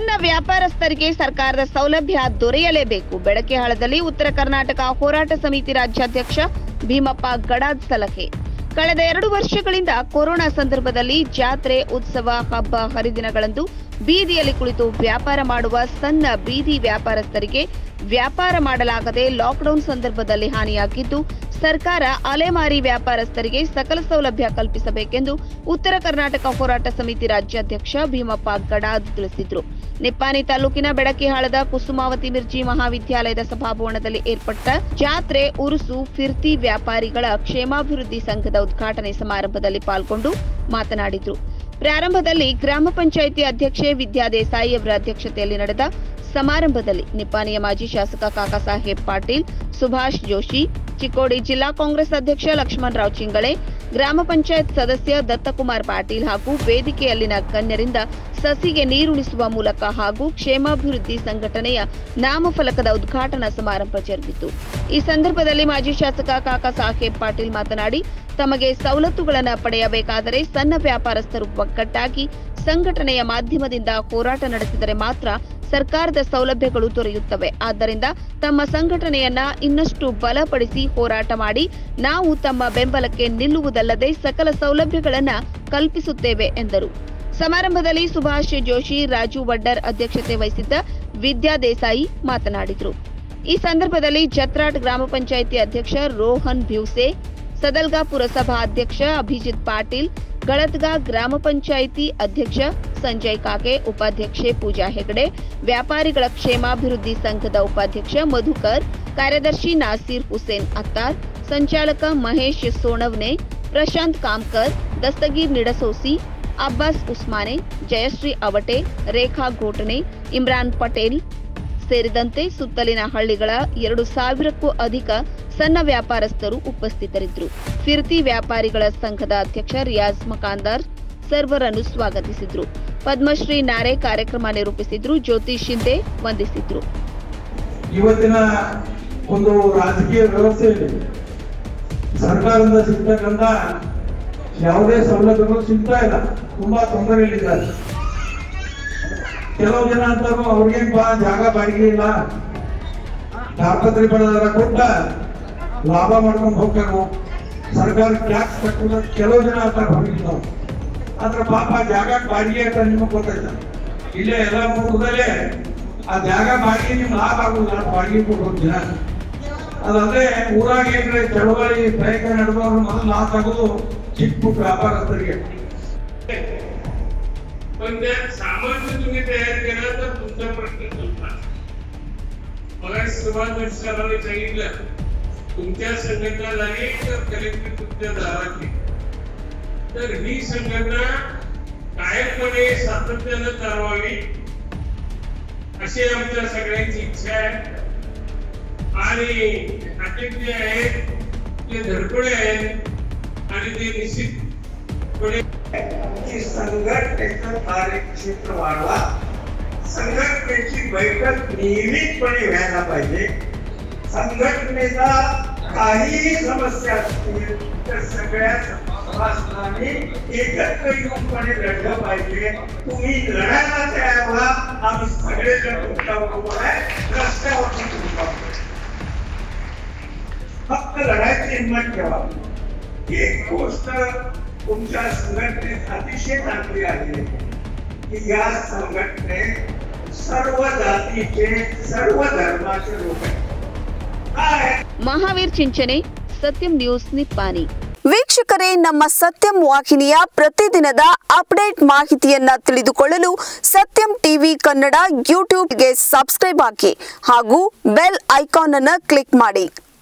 ಸಣ್ಣ ವ್ಯಾಪಾರಸ್ಥರಿಗೆ ಸರ್ಕಾರದ ಸೌಲಭ್ಯ ದೊರೆಯಲೇಬೇಕು ಬೆಳಕೆಹಾಳದಲ್ಲಿ ಉತ್ತರ ಕರ್ನಾಟಕ ಹೋರಾಟ ಸಮಿತಿ ರಾಜ್ಯಾಧ್ಯಕ್ಷ ಭೀಮಪ್ಪ ಗಡಾದ್ ಸಲಹೆ ಕಳೆದ ಎರಡು ವರ್ಷಗಳಿಂದ ಕೊರೋನಾ ಸಂದರ್ಭದಲ್ಲಿ ಜಾತ್ರೆ ಉತ್ಸವ ಹಬ್ಬ ಹರಿದಿನಗಳಂದು ಬೀದಿಯಲ್ಲಿ ಕುಳಿತು ವ್ಯಾಪಾರ ಮಾಡುವ ಸಣ್ಣ ಬೀದಿ ವ್ಯಾಪಾರಸ್ಥರಿಗೆ ವ್ಯಾಪಾರ ಮಾಡಲಾಗದೆ ಲಾಕ್ಡೌನ್ ಸಂದರ್ಭದಲ್ಲಿ ಹಾನಿಯಾಗಿದ್ದು ಸರ್ಕಾರ ಅಲೆಮಾರಿ ವ್ಯಾಪಾರಸ್ಥರಿಗೆ ಸಕಲ ಸೌಲಭ್ಯ ಕಲ್ಪಿಸಬೇಕೆಂದು ಉತ್ತರ ಕರ್ನಾಟಕ ಹೋರಾಟ ಸಮಿತಿ ರಾಜ್ಯಾಧ್ಯಕ್ಷ ಭೀಮಪ್ಪ ಗಡಾದ್ ತಿಳಿಸಿದ್ರು ನಿಪ್ಪಾನಿ ತಾಲೂಕಿನ ಬೆಡಕಿಹಾಳದ ಕುಸುಮಾವತಿ ಮಿರ್ಜಿ ಮಹಾವಿದ್ಯಾಲಯದ ಸಭಾಭವನದಲ್ಲಿ ಏರ್ಪಟ್ಟ ಜಾತ್ರೆ ಉರುಸು ಫಿರ್ತಿ ವ್ಯಾಪಾರಿಗಳ ಕ್ಷೇಮಾಭಿವೃದ್ಧಿ ಸಂಘದ ಉದ್ಘಾಟನೆ ಸಮಾರಂಭದಲ್ಲಿ ಪಾಲ್ಗೊಂಡು ಮಾತನಾಡಿದ್ರು ಪ್ರಾರಂಭದಲ್ಲಿ ಗ್ರಾಮ ಪಂಚಾಯಿತಿ ಅಧ್ಯಕ್ಷೆ ವಿದ್ಯಾ ದೇಸಾಯಿ ಅವರ ಅಧ್ಯಕ್ಷತೆಯಲ್ಲಿ ನಡೆದ ಸಮಾರಂಭದಲ್ಲಿ ನಿಪ್ಪಾಣಿಯ ಮಾಜಿ ಶಾಸಕ ಕಾಕಾ ಸಾಹೇಬ್ ಪಾಟೀಲ್ ಸುಭಾಷ್ ಜೋಶಿ ಚಿಕ್ಕೋಡಿ ಜಿಲ್ಲಾ ಕಾಂಗ್ರೆಸ್ ಅಧ್ಯಕ್ಷ ಲಕ್ಷ್ಮಣ್ ರಾವ್ ಚಿಂಗಳೆ ಗ್ರಾಮ ಪಂಚಾಯತ್ ಸದಸ್ಯ ದತ್ತಕುಮಾರ್ ಪಾಟೀಲ್ ಹಾಗೂ ವೇದಿಕೆಯಲ್ಲಿನ ಗಣ್ಯರಿಂದ ಸಸಿಗೆ ನೀರುಣಿಸುವ ಮೂಲಕ ಹಾಗೂ ಕ್ಷೇಮಾಭಿವೃದ್ಧಿ ಸಂಘಟನೆಯ ನಾಮಫಲಕದ ಉದ್ಘಾಟನಾ ಸಮಾರಂಭ ಜರುಗಿತು ಈ ಸಂದರ್ಭದಲ್ಲಿ ಮಾಜಿ ಶಾಸಕ ಕಾಕಾ ಸಾಹೇಬ್ ಪಾಟೀಲ್ ಮಾತನಾಡಿ ತಮಗೆ ಸವಲತ್ತುಗಳನ್ನು ಪಡೆಯಬೇಕಾದರೆ ಸಣ್ಣ ವ್ಯಾಪಾರಸ್ಥರು ಒಗ್ಗಟ್ಟಾಗಿ ಸಂಘಟನೆಯ ಮಾಧ್ಯಮದಿಂದ ಹೋರಾಟ ನಡೆಸಿದರೆ ಮಾತ್ರ ಸರ್ಕಾರದ ಸೌಲಭ್ಯಗಳು ದೊರೆಯುತ್ತವೆ ಆದ್ದರಿಂದ ತಮ್ಮ ಸಂಘಟನೆಯನ್ನ ಇನ್ನಷ್ಟು ಬಲಪಡಿಸಿ ಹೋರಾಟ ಮಾಡಿ ನಾವು ತಮ್ಮ ಬೆಂಬಲಕ್ಕೆ ನಿಲ್ಲುವುದಲ್ಲದೆ ಸಕಲ ಸೌಲಭ್ಯಗಳನ್ನ ಕಲ್ಪಿಸುತ್ತೇವೆ ಎಂದರು ಸಮಾರಂಭದಲ್ಲಿ ಸುಭಾಷ್ ಜೋಶಿ ರಾಜು ವಡ್ಡರ್ ಅಧ್ಯಕ್ಷತೆ ವಹಿಸಿದ್ದ ವಿದ್ಯಾ ದೇಸಾಯಿ ಮಾತನಾಡಿದರು ಈ ಸಂದರ್ಭದಲ್ಲಿ ಜತ್ರಾಟ್ ಗ್ರಾಮ ಪಂಚಾಯಿತಿ ಅಧ್ಯಕ್ಷ ರೋಹನ್ ಭ್ಯೂಸೆ ಸದಲ್ಗಾ ಪುರಸಭಾ ಅಧ್ಯಕ್ಷ ಅಭಿಜಿತ್ ಪಾಟೀಲ್ ಗಳತ್ಗಾ ಗ್ರಾಮ ಪಂಚಾಯಿತಿ ಅಧ್ಯಕ್ಷ ಸಂಜಯ್ ಕಾಗೆ ಉಪಾಧ್ಯಕ್ಷೆ ಪೂಜಾ ಹೆಗಡೆ ವ್ಯಾಪಾರಿಗಳ ಕ್ಷೇಮಾಭಿವೃದ್ಧಿ ಸಂಘದ ಉಪಾಧ್ಯಕ್ಷ ಮಧುಕರ್ ಕಾರ್ಯದರ್ಶಿ ನಾಸೀರ್ ಹುಸೇನ್ ಅತ್ತಾರ್ ಸಂಚಾಲಕ ಮಹೇಶ್ ಸೋಣವ್ನೆ ಪ್ರಶಾಂತ್ ಕಾಮ್ಕರ್ ದಸ್ತಗೀರ್ ನಿಡಸೋಸಿ ಅಬ್ಬಾಸ್ ಉಸ್ಮಾನೆ ಜಯಶ್ರೀ ಅವಟೆ ರೇಖಾ ಘೋಟನೆ ಇಮ್ರಾನ್ ಪಟೇಲ್ ಸೇರಿದಂತೆ ಸುತ್ತಲಿನ ಹಳ್ಳಿಗಳ ಎರಡು ಸಾವಿರಕ್ಕೂ ಅಧಿಕ ಸಣ್ಣ ವ್ಯಾಪಾರಸ್ಥರು ಉಪಸ್ಥಿತರಿದ್ದರು ಫಿರ್ತಿ ವ್ಯಾಪಾರಿಗಳ ಸಂಘದ ಅಧ್ಯಕ್ಷ ರಿಯಾಜ್ ಮಕಾಂದಾರ್ ಸರ್ವರನ್ನು ಸ್ವಾಗತಿಸಿದ್ರು ಪದ್ಮಶ್ರೀ ನಾರೆ ಕಾರ್ಯಕ್ರಮ ನಿರೂಪಿಸಿದ್ರು ಜ್ಯೋತಿ ಶಿಂದೆ ವಂದಿಸಿದ್ರು ಇವತ್ತಿನ ಒಂದು ರಾಜಕೀಯ ವ್ಯವಸ್ಥೆಯಲ್ಲಿ ಸರ್ಕಾರದಿಂದ ಸಿಗ್ತಕ್ಕಂತ ಯಾವುದೇ ಸೌಲಭ್ಯಗಳು ಸಿಗ್ತಾ ಇಲ್ಲ ತುಂಬಾ ತೊಂದರೆಯಲ್ಲಿದ್ದಾರೆ ಕೆಲವು ಜನ ಅಂತಾರು ಅವ್ರಿಗೇನ್ ಬಾ ಜಾಗ ಬಾಡಿಗೆ ಇಲ್ಲ ತಾಪತ್ರೆ ಪಡೆದವರ ಕೊಟ್ಟ ಲಾಭ ಮಾಡ್ಕೊಂಡು ಹೋಗ್ಬೇಕು ಸರ್ಕಾರ ಟ್ಯಾಕ್ಸ್ ಕಟ್ಟುವ ಕೆಲವು ಜನ ಅಂತಾರೆ ಹೊರಗಿದ್ದಾವ ಆದ್ರೆ ಪಾಪ ಜಾಗ ಬಾಡಿಗೆ ಅಂತ ನಿಮಗೆ ಗೊತ್ತೈತ ಇಲ್ಲೇ ಎಲ್ಲ ಮುಖದಲ್ಲೇ ಆ ಜಾಗ ಬಾಡಿಗೆ ನಿಮ್ಗೆ ಲಾಭ ಆಗುದಿಲ್ಲ ಅಂತ ಬಾಡಿಗೆ ಕೊಟ್ಟು ಹೋಗ್ತೀರ ಅದಲ್ಲದೆ ಊರಾಗ ಏನ್ರೆ ಚಳವಳಿ ಪ್ರಯತ್ನ ನಡೆದವ್ರು ಮೊದಲು ಲಾಸ್ ಆಗೋದು ಚಿಕ್ಕ ಪುಟ್ಟ व्यापारस्थರಿಗೆ पण त्या सामर्थ्य तुम्ही तयार केलं तर तुमचा प्रश्न सुटला मला सुरुवात सरांनी सांगितलं तुमच्या संघटना झाली तर कलेक्टर तुमच्या दारातली तर ही संघटना कायमपणे सातत्यानं चालवावी अशी आमच्या सगळ्यांची इच्छा आहे आणि अटक जे आहेत ते धडपडे आहेत आणि ते निश्चितपणे की संघटनेचं कार्यक्षेत्र वाढवा संघटनेची बैठक नियमितपणे व्हायला पाहिजे संघटनेचा काहीही समस्या असतील तर सगळ्या सभासदांनी एकत्र येऊनपणे लढलं पाहिजे तुम्ही लढायला तयार व्हा आम्ही सगळेजण तुमच्या बरोबर आहे रस्त्यावरती तुमच्या बरोबर आहे. फक्त लढायची हिंमत ठेवा एक गोष्ट तुमच्या संघटनेत अतिशय चांगली आहे की या संघटनेत सर्व जातीचे सर्व धर्माचे लोक आहेत काय ಮಹಾವೀರ್ ಚಿಂಚನೆ ಸತ್ಯಂ ನ್ಯೂಸ್ ನಿಪ್ಪಾನಿ ವೀಕ್ಷಕರೇ ನಮ್ಮ ಸತ್ಯಂ ವಾಹಿನಿಯ ಪ್ರತಿದಿನದ ಅಪ್ಡೇಟ್ ಮಾಹಿತಿಯನ್ನ ತಿಳಿದುಕೊಳ್ಳಲು ಸತ್ಯಂ ಟಿವಿ ಕನ್ನಡ ಯೂಟ್ಯೂಬ್ಗೆ ಸಬ್ಸ್ಕ್ರೈಬ್ ಹಾಕಿ ಹಾಗೂ ಬೆಲ್ ಐಕಾನ್ ಅನ್ನು ಕ್ಲಿಕ್ ಮಾಡಿ